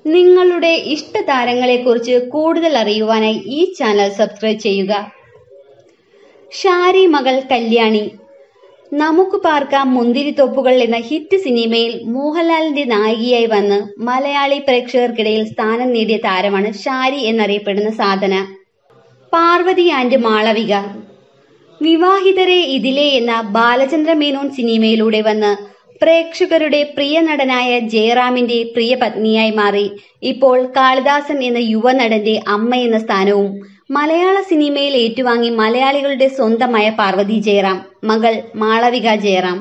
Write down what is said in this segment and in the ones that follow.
നിങ്ങളുടെ ഇഷ്ടതാരങ്ങളെക്കുറിച്ച് കൂടുതൽ അറിയുവാനായി ഈ ചാനൽ സബ്സ്ക്രൈബ് ചെയ്യുക ഷാരി മകൾ കല്യാണി നമുക്ക് പാർക്കാം മുന്തിരിത്തോപ്പുകൾ എന്ന ഹിറ്റ് സിനിമയിൽ മോഹൻലാലിന്റെ നായികയായി വന്ന് മലയാളി പ്രേക്ഷകർക്കിടയിൽ സ്ഥാനം നേടിയ താരമാണ് ഷാരി എന്നറിയപ്പെടുന്ന സാധന പാർവതി ആൻഡ് മാളവിക വിവാഹിതരെ ഇതിലെ എന്ന ബാലചന്ദ്ര മേനോൻ സിനിമയിലൂടെ വന്ന് പ്രേക്ഷകരുടെ പ്രിയ നടനായ ജയറാമിന്റെ പ്രിയ പത്നിയായി മാറി ഇപ്പോൾ കാളിദാസൻ എന്ന യുവനടന്റെ അമ്മ എന്ന സ്ഥാനവും മലയാള സിനിമയിൽ ഏറ്റുവാങ്ങി മലയാളികളുടെ സ്വന്തമായ പാർവതി ജയറാം മകൾ മാളവിക ജയറാം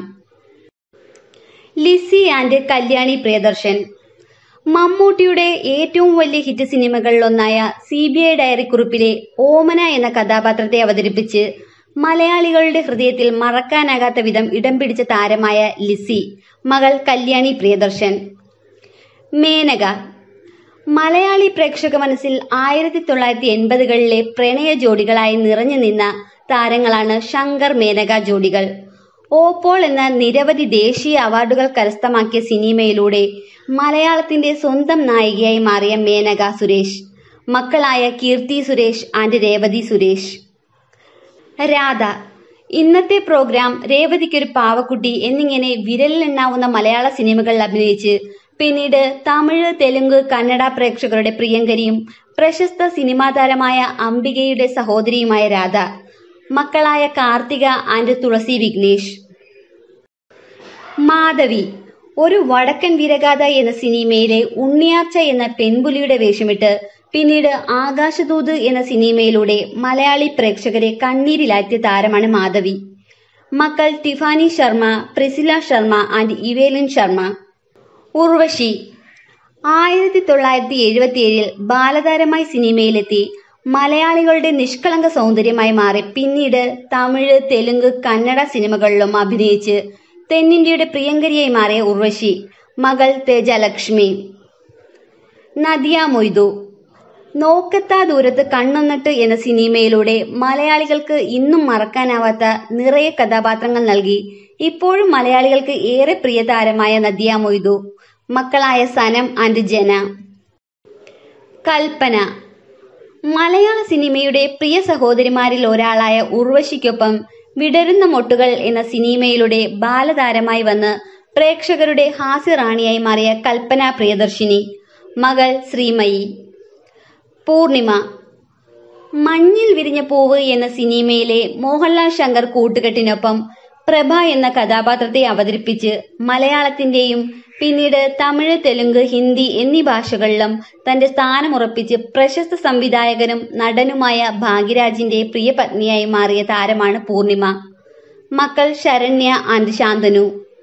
ലിസി ആൻഡ് കല്യാണി പ്രിയദർശൻ മമ്മൂട്ടിയുടെ ഏറ്റവും വലിയ ഹിറ്റ് സിനിമകളിലൊന്നായ സി ബി ഐ ഡയറി കുറിപ്പിലെ ഓമന എന്ന കഥാപാത്രത്തെ അവതരിപ്പിച്ച് മലയാളികളുടെ ഹൃദയത്തിൽ മറക്കാനാകാത്ത വിധം ഇടം പിടിച്ച താരമായ ലിസി മകൾ കല്യാണി പ്രിയദർശൻ മേനക മലയാളി പ്രേക്ഷക മനസ്സിൽ ആയിരത്തി തൊള്ളായിരത്തി എൺപതുകളിലെ പ്രണയ ജോഡികളായി നിറഞ്ഞു നിന്ന താരങ്ങളാണ് ശങ്കർ മേനക ജോഡികൾ ഓപ്പോൾ എന്ന നിരവധി ദേശീയ അവാർഡുകൾ കരസ്ഥമാക്കിയ സിനിമയിലൂടെ മലയാളത്തിന്റെ സ്വന്തം നായികയായി മാറിയ മേനക സുരേഷ് മക്കളായ കീർത്തി സുരേഷ് ആൻഡ് രേവതി സുരേഷ് രാധ ഇന്നത്തെ പ്രോഗ്രാം രേവതിക്കൊരു പാവക്കുട്ടി എന്നിങ്ങനെ വിരലിലെണ്ണാവുന്ന മലയാള സിനിമകളിൽ അഭിനയിച്ച് പിന്നീട് തമിഴ് തെലുങ്ക് കന്നഡ പ്രേക്ഷകരുടെ പ്രിയങ്കരിയും പ്രശസ്ത സിനിമാ താരമായ അംബികയുടെ സഹോദരിയുമായ രാധ മക്കളായ കാർത്തിക ആൻഡ് തുളസി വിഘ്നേഷ് മാധവി ഒരു വടക്കൻ വീരഗാഥ എന്ന സിനിമയിലെ ഉണ്ണിയാർച്ച എന്ന പെൺപുലിയുടെ വേഷമിട്ട് പിന്നീട് ആകാശദൂത് എന്ന സിനിമയിലൂടെ മലയാളി പ്രേക്ഷകരെ കണ്ണീരിലാറ്റിയ താരമാണ് മാധവി മക്കൾ Tiffany Sharma Priscilla Sharma and Evelyn Sharma Urvashi ആയിരത്തി തൊള്ളായിരത്തി എഴുപത്തിയേഴിൽ ബാലതാരമായി സിനിമയിലെത്തി മലയാളികളുടെ നിഷ്കളങ്ക സൗന്ദര്യമായി മാറി പിന്നീട് തമിഴ് തെലുങ്ക് കന്നഡ സിനിമകളിലും അഭിനയിച്ച് തെന്നിന്ത്യയുടെ പ്രിയങ്കരിയായി മാറിയ ഉർവശി മകൾ തേജലക്ഷ്മി നദിയ മൊയ്തു നോക്കത്താ ദൂരത്ത് കണ്ണൊന്നിട്ട് എന്ന സിനിമയിലൂടെ മലയാളികൾക്ക് ഇന്നും മറക്കാനാവാത്ത നിറയെ കഥാപാത്രങ്ങൾ നൽകി ഇപ്പോഴും മലയാളികൾക്ക് ഏറെ പ്രിയ താരമായ നദിയ മൊയ്തു മക്കളായ സനം ആൻഡ് ജന കൽപ്പന മലയാള സിനിമയുടെ പ്രിയ സഹോദരിമാരിൽ ഒരാളായ ഉർവശിക്കൊപ്പം വിടരുന്ന മൊട്ടുകൾ എന്ന സിനിമയിലൂടെ ബാലതാരമായി വന്ന് പ്രേക്ഷകരുടെ ഹാസ്യറാണിയായി മാറിയ കൽപ്പന പ്രിയദർശിനി മകൾ ശ്രീമയി പൂർണിമ മഞ്ഞിൽ വിരിഞ്ഞ പൂവ് എന്ന സിനിമയിലെ മോഹൻലാൽ ശങ്കർ കൂട്ടുകെട്ടിനൊപ്പം പ്രഭ എന്ന കഥാപാത്രത്തെ അവതരിപ്പിച്ച് മലയാളത്തിന്റെയും പിന്നീട് തമിഴ് തെലുങ്ക് ഹിന്ദി എന്നീ ഭാഷകളിലും തന്റെ സ്ഥാനമുറപ്പിച്ച് പ്രശസ്ത സംവിധായകനും നടനുമായ ഭാഗ്യരാജിന്റെ പ്രിയ പത്നിയായി മാറിയ താരമാണ് പൂർണിമ മക്കൾ ശരണ്യ ആൻഡ് ശാന്തനു